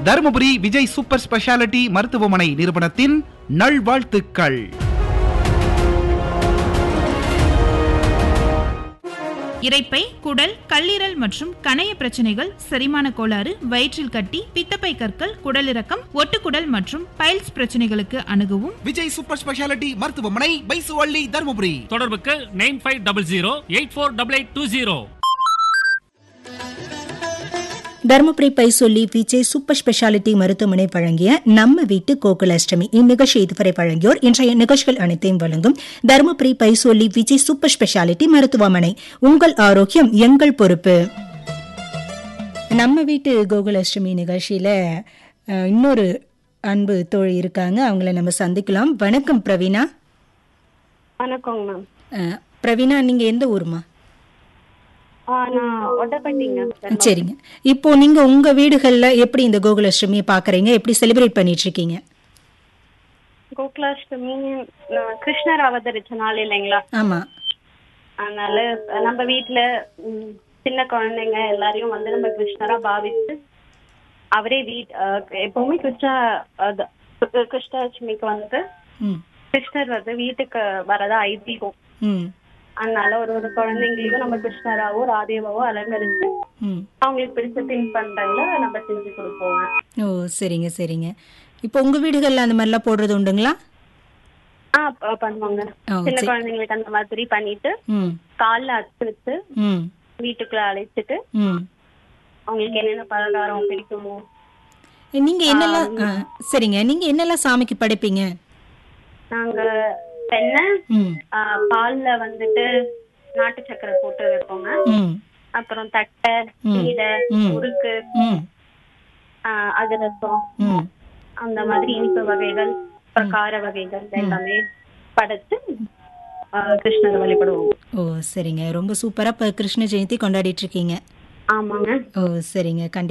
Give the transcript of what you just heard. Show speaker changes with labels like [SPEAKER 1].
[SPEAKER 1] Dharmapuri Vijay super speciality மருத்துவமனை நிறுவனத்தின் நல்வாழ்த்துக்கள்
[SPEAKER 2] இரைப்பை குடல் கல்லீரல் மற்றும் கணைய பிரச்சனைகள் செரிமான கோளாறு வயிற்றில் கட்டி பித்தப்பை கற்கள் குடலிறக்கம் ஒட்டுக்குடல் மற்றும் பைல்ஸ் பிரச்சனைகளுக்கு அணுகவும்
[SPEAKER 1] விஜய் சூப்பர் ஸ்பெஷாலிட்டி மருத்துவமனை பைசுவள்ளி தருமபுரி
[SPEAKER 3] தொடர்புக்கு nine five double zero eight four double eight two zero
[SPEAKER 4] Dharmapuri bye சொல்லி விஜய் சூப்பர் ஸ்பெஷாலிட்டி மருத்துவமனை வழங்கிய நம்ம வீட்டு கோகுலாஷ்டமி இந்நிகழ்ச்சி இதுவரை வழங்கியோர் இன்றைய நிகழ்ச்சிகள் அனைத்தையும் வழங்கும் தருமபுரி பை சொல்லி விஜய் சூப்பர் ஸ்பெஷாலிட்டி மருத்துவமனை உங்கள் ஆரோக்கியம் எங்கள் பொறுப்பு நம்ம வீட்டு கோகுலாஷ்டமி நிகழ்ச்சியில அஹ், இன்னொரு அன்பு தோழி இருக்காங்க அவங்கள நம்ம சந்திக்கலாம் வணக்கம் பிரவீனா
[SPEAKER 5] வணக்கங்க மேம்
[SPEAKER 4] அஹ், பிரவீனா நீங்க எந்த ஊருமா
[SPEAKER 5] ஆ நான் ஒட்டப்பட்டிங்க
[SPEAKER 4] சரிங்க இப்போ நீங்க உங்க வீடுகள்ல எப்படி இந்த கோகுலாஷ்டமியை பாக்குறீங்க எப்படி செலிப்ரேட் பண்ணிட்டு இருக்கீங்க
[SPEAKER 5] கோகுலாஷ்டமி நான் கிருஷ்ணர் அவதரிச்ச நாள் இல்லைங்களா
[SPEAKER 4] ஆமா
[SPEAKER 5] அதனால நம்ம வீட்ல ம், சின்ன குழந்தைங்க எல்லாரையும் வந்து நம்ம கிருஷ்ணரா பாவிச்சு அவரே வீட் அஹ், எப்பவுமே கிருஷ்ணா அது, கிருஷ்ணாஷ்டமிக்கு வந்து
[SPEAKER 4] ம்
[SPEAKER 5] கிருஷ்ணர் வந்து வீட்டுக்கு வரதா ஐதீகம்
[SPEAKER 4] ம்
[SPEAKER 5] அதனால ஒரு ஒரு குழந்தைங்களையும் நம்ம கிருஷ்ணராவோ ராதேவாவோ அலங்கரிச்சு
[SPEAKER 4] ம்
[SPEAKER 5] அவங்களுக்கு பிடிச்ச தின்பண்டங்களை நம்ம செஞ்சு கொடுப்போங்க
[SPEAKER 4] ஓ சரிங்க சரிங்க இப்போ உங்க வீடுகள்ல அந்த மாதிரிலாம் போடுறது உண்டுங்களா
[SPEAKER 5] ஆ ப- பண்ணுவாங்க
[SPEAKER 4] ஓ,
[SPEAKER 5] சின்ன
[SPEAKER 4] சரி.
[SPEAKER 5] குழந்தைங்களுக்கு அந்த மாதிரி பண்ணிட்டு
[SPEAKER 4] ம்
[SPEAKER 5] கால்ல அச்சுறுத்து
[SPEAKER 4] ம்
[SPEAKER 5] வீட்டுக்குள்ள அழைச்சிட்டு
[SPEAKER 4] ம்
[SPEAKER 5] அவங்களுக்கு என்னென்ன பலகாரம் பிடிக்குமோ
[SPEAKER 4] நீங்க என்னெல்லாம் ஆ, சரிங்க நீங்க என்னெல்லாம் சாமிக்கு படைப்பீங்க
[SPEAKER 5] நாங்க வெண்ணெய்
[SPEAKER 4] ம்
[SPEAKER 5] ஆ, பால்ல வந்துட்டு நாட்டு சக்கரை போட்டு வைப்போங்க
[SPEAKER 4] ம்
[SPEAKER 5] அப்புறம் தட்டை
[SPEAKER 4] ம்.
[SPEAKER 5] சீடை
[SPEAKER 4] ம்.
[SPEAKER 5] முறுக்கு
[SPEAKER 4] ம்
[SPEAKER 5] ஆ, அதிரசம்
[SPEAKER 4] ம்
[SPEAKER 5] அந்த மாதிரி இனிப்பு வகைகள் அப்புறம் கார வகைகள் எல்லாமே படைச்சு ஆ, கிருஷ்ணரை வழிபடுவோம்
[SPEAKER 4] ஓ சரிங்க ரொம்ப சூப்பரா இப்ப கிருஷ்ண ஜெயந்தி கொண்டாடிட்டு இருக்கீங்க
[SPEAKER 5] ஆமாங்க
[SPEAKER 4] ஓ சரிங்க கண்டிப்பா